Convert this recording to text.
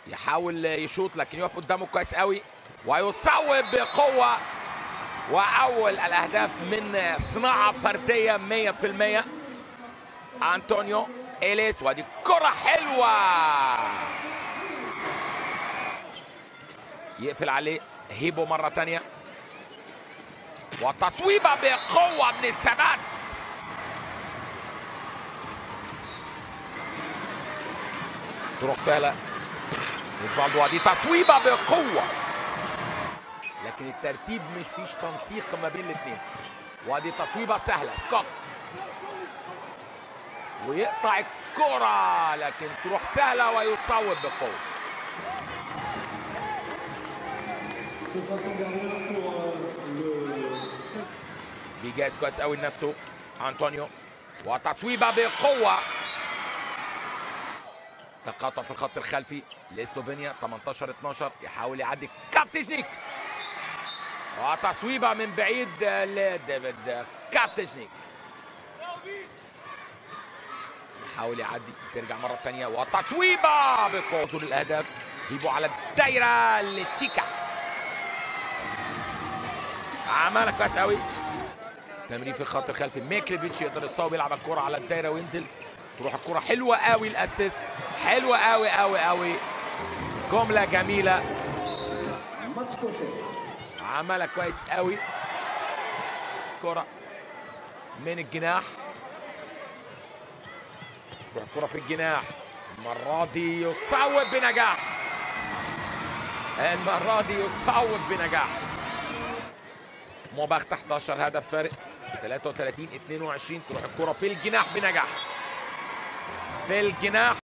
يحاول يشوط لكن يقف قدامه كويس قوي ويصوب بقوة وأول الأهداف من صناعة فردية 100% أنطونيو إليس ودي كرة حلوة يقفل عليه هيبو مرة تانية وتصويبة بقوة من الثبات تروح سهلة ريفالدو ودي تصويبة بقوة لكن الترتيب مش فيش تنسيق ما بين الاثنين وادي تصويبة سهلة سكوت ويقطع الكرة لكن تروح سهلة ويصوب بقوة بيجهز كويس قوي لنفسه انطونيو وتصويبه بقوه تقاطع في الخط الخلفي لسلوفينيا 18 12 يحاول يعدي كافتشنيك وتصويبه من بعيد لديفيد كافتشنيك يحاول يعدي ترجع مره ثانيه وتصويبه بقوه الاهداف يجيبوا على الدايره لتيكا عملها كويس قوي تمرير في الخط الخلفي ميكليفيتش يقدر يصوب يلعب الكرة على الدايرة وينزل تروح الكرة حلوة قوي الاسيست حلوة قوي قوي قوي جملة جميلة عملها كويس قوي كرة من الجناح تروح الكرة في الجناح المرة دي يصوب بنجاح المرة دي يصوب بنجاح موباخت 11 هدف فارق 33 22 تروح الكرة في الجناح بنجاح في الجناح